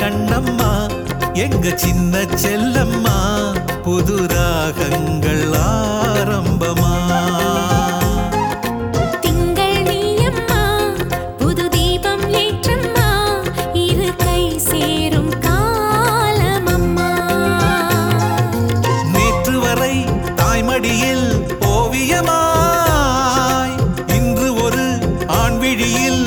கண்ணம்மா எங்க சின்ன செல்லம்மா புது ராகங்கள் ஆரம்பமா திங்கள் நீயம்மா புது தீபம் ஏற்றம்மா இரு கை சேரும் காலமம்மா நேற்று வரை தாய்மடியில் ஓவியமாய் இன்று ஒரு ஆண்விழியில்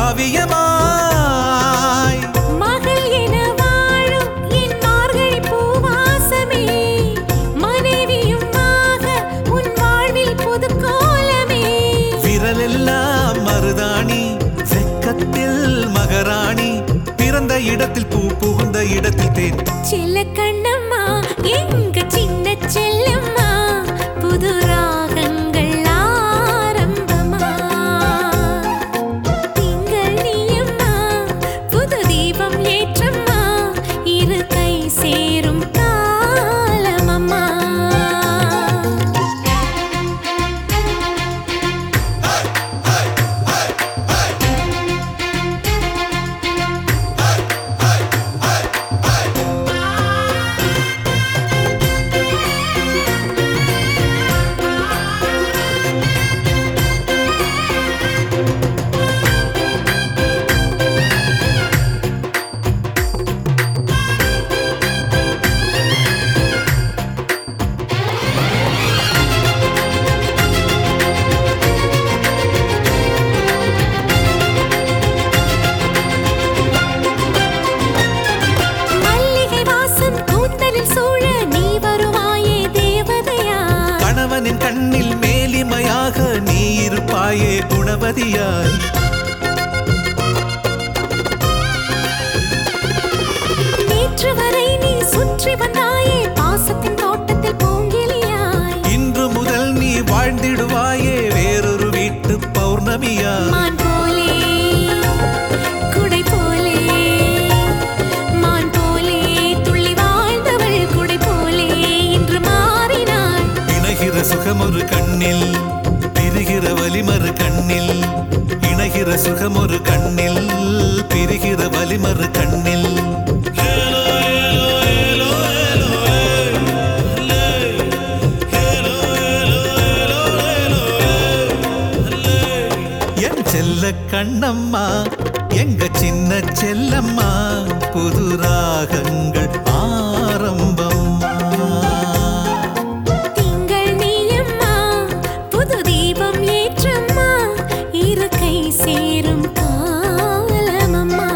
காவியமாய் மகள் என வாழும் என் மார்கழி பூவாசமே மனைவியும் ஆக உன் வாழ்வில் புது கோலமே விரலெல்லாம் மருதாணி வெக்கத்தில் மகராணி பிறந்த இடத்தில் பூ புகுந்த இடத்தில் தேன் செல்ல கண்ணம்மா எங்க சின்ன செல்லம்மா புது ராகங்கள் ஆரம்பமா திங்கள் நீயம்மா புது தீபம் ஏற்றம்மா இரு கை சேரும் காலமம்மா மல்லிகை வாசம் கூந்தலில் சூழ நீ வருவாயே தேவதையா கணவனின் கண்ணில் மேலிமையாக நீ இருப்பாயே குணவதியாய் நேற்று வரை நீ சுற்றி வந்தாயே பாசத்தின் தோட்டத்தில் பூங்கிலியாய் இன்று முதல் நீ வாழ்ந்திடுவாயே வேறொரு வீட்டு பௌர்ணமியாய் மான் போலே குடை போலே மான் போலே துள்ளி வாழ்ந்தவள் குடை போலே இன்று மாறினாள் இணைகிற சுகமொரு கண்ணில் பிரிகிற வலிமறு கண்ணில் இணைகிற சுகமொரு கண்ணில் பிரிகிற வலிமறு கண்ணில் என் செல்ல கண்ணம்மா எங்க சின்ன செல்லம்மா புது ராகங்கள் ஆரம்பம்மா திங்கள் நீயம்மா புது தீபம் ஏற்றம்மா இரு கை சேரும் காலமம்மா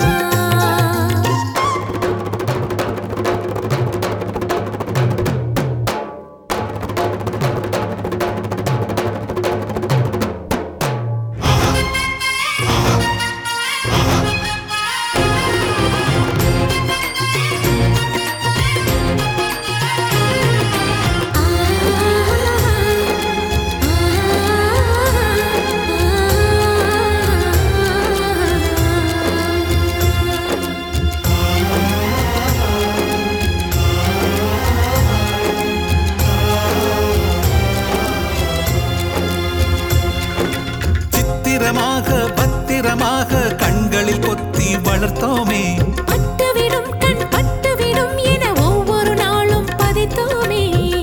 சித்திரமாக பத்திரமாக கண்களில் கொத்தி வளர்த்தோமே பட்டுவிடும் கண் பட்டுவிடும் என ஒவ்வொரு நாளும் பதித்தோமே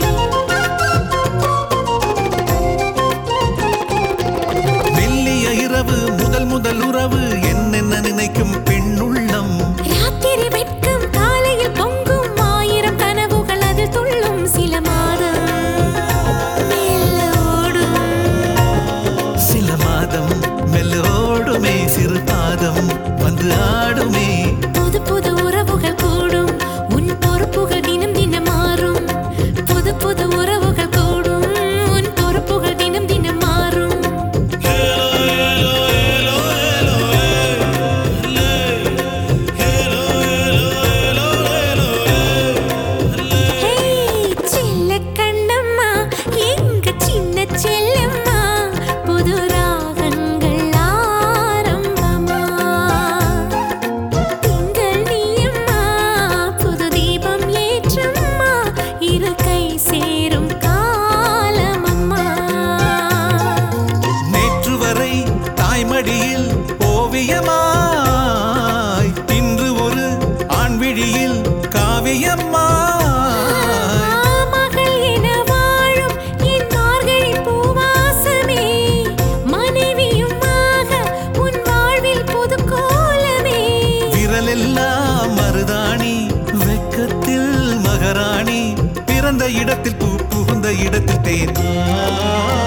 மெல்லிய இரவு முதல் முதல் உறவு என்னென்ன நினைக்கும் பெண்ணுள்ளம் ராத்திரி வெட்கம் காலையில் பொங்கும் ஆயிரம் கனவுகள் அதில் துள்ளும் சில மாதம் மெல்ல ஓடும் சில மாதம் மெல்லோடுமே சிறு பாதம் வந்து ஆடுமே புது புது உறவுகள் கூடும் உன் பொறுப்புகள் தினம் தினம் மாறும் புது புது உறவுகள் கூடும் உன் பொறுப்புகள் தினம் தினம் மாறும் ஏலோ, ஏலோ, விட்டேன்